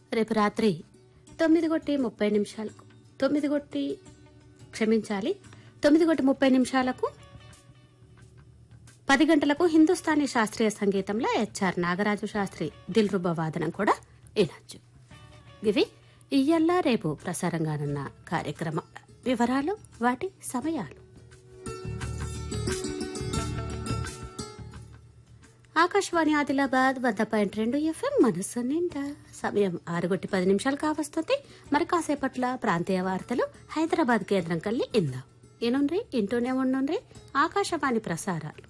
రేపు రాత్రి తొమ్మిది కొట్టి ముప్పై నిమిషాలకు తొమ్మిది కొట్టి క్షమించాలి తొమ్మిది కొట్టి ముప్పై నిమిషాలకు పది గంటలకు హిందుస్థానీ శాస్త్రీయ సంగీతంలో హెచ్ఆర్ నాగరాజు శాస్త్రి దిల్రుబ వాదనం కూడా వినొచ్చు ఇవి ఇయ్యల్లా రేపు ప్రసారంగానున్న కార్యక్రమ వివరాలు వాటి సమయాలు ఆకాశవాణి ఆదిలాబాద్ వంద పాయింట్ రెండు ఎఫ్ఎం మనస్సు నిండా సమయం ఆరుగొట్టి పది నిమిషాలు కావస్తుంది మరి కాసేపట్ల ప్రాంతీయ వార్తలు హైదరాబాద్ కేంద్రం కల్లి ఇందాం ఏనుండ్రి ఇంటూనే ఉండుండ్రి ఆకాశవాణి ప్రసారాలు